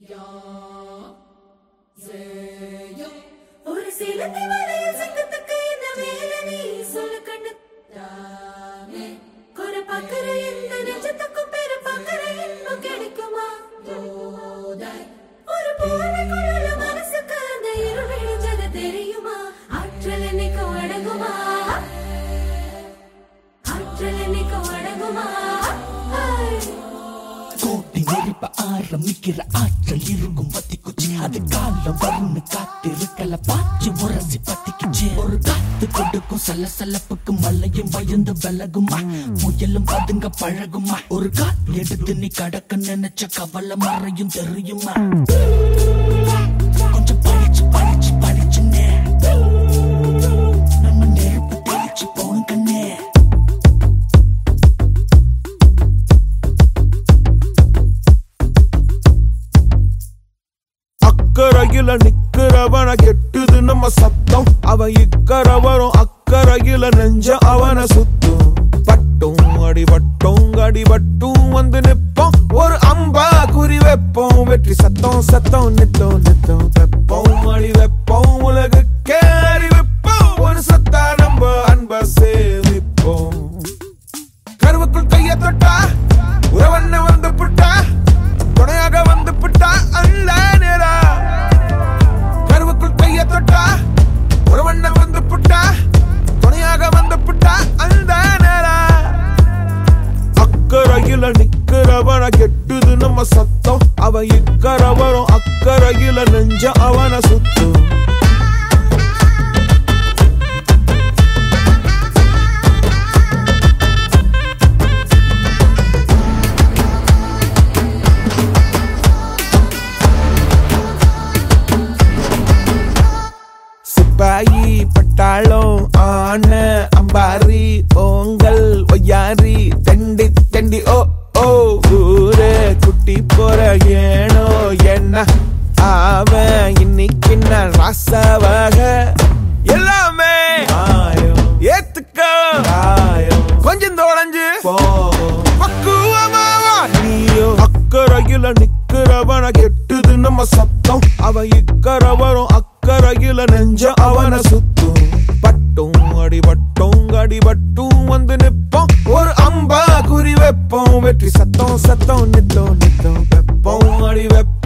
ஒரு சிலந்தி வலையில் சிங்கத்துக்கு என்ன வேலை நீ சொல்லு கண்ணு குறை பார்க்கிற இந்த நெஞ்சத்துக்கும் பெரு பார்க்கிற இன்பம் கிடைக்குமா ஒரு போர்வைக்குள்ள மனசுக்கு அந்த இருள் விழிஞ்சது தெரியுமா ஆற்றல் என்னைக்கும் அடங்குமா ஆற்றல் என்னைக்கும் அடங்குமா ஐ. கோட்டை எரிப்ப ஆரம்பிக்கிற ஆற்றல் இருக்கும் பத்திக்குச்சு அது காலம் வரும்னு காத்திருக்கல பாய்ச்சி முரசி பத்திக்குச்சு ஒரு காத்து கொடுக்கும் சலசலப்புக்கு மலையும் பயந்து விலகுமா முயலும் பதுங்க பழகுமா ஒரு கால் எடுத்து நீ கடக்க நினைச்ச கவலை மறையும் தெரியுமா கொஞ்சம் படிச்சு படிச்சு படிச்சுன்னே நம்ம நெருப்பு தெளிச்சு போன கண்ணே அக்கறையில நிக்கிறவன கெட்டுது நம்ம சத்தம் அவன் இக்கரை வரும் அக்கறையில நெஞ்ச அவன சுத்தும் பட்டும் அடிபட்டும் அடிபட்டும் வந்து நிப்போம் ஒரு அம்பா குறி வைப்போம் வெற்றி சத்தம் சத்தம் நித்தம் நித்தம் வெப்போம் அடி வைப்போம் உலகுக்கே அறிவிப்போம் ஒரு சத்தா நம்ம அன்ப சேமிப்போம் கருவுக்குள் கைய தொட்டா உறவண்ண வந்து புட்டா துணையாக வந்து புட்டா அல்ல நேரா கருவுக்குள் கைய தொட்டா உறவண்ண வந்து புட்டா துணையாக வந்து புட்டா அந்த நேரா அக்கறையில நிக்கிறவன கெட்டுது நம்ம சத்தம் அவன் இக்கரை வரும் அக்கறையில நெஞ்ச அவன சுத்தும் சிப்பாயி பட்டாளம் ஆன அம்பாரி ஓங்கல் ஒய்யாரி தெண்டி தெண்டி ஓ ஓ ஊரே குட்டி போற ஏனோ என்ன அவன் இன்னைக்கு நான் ராசாவாக எல்லாமே ஏத்துக்க கொஞ்சம் தொடஞ்சு பக்குவமாவா நீயோ அக்கறையில நிக்கிறவன கெட்டுது நம்ம சத்தம் அவன் இக்கரை வரும் அக்கறையில நெஞ்ச அவன சுத்தும் பட்டும் அடிபட்டும் அடிபட்டும் வந்து நிப்போம் ஒரு அம்பா குறி வைப்போம் வெற்றி சத்தம் சத்தம் நித்தம் நித்தம் வெப்போம் அடி வைப்போம்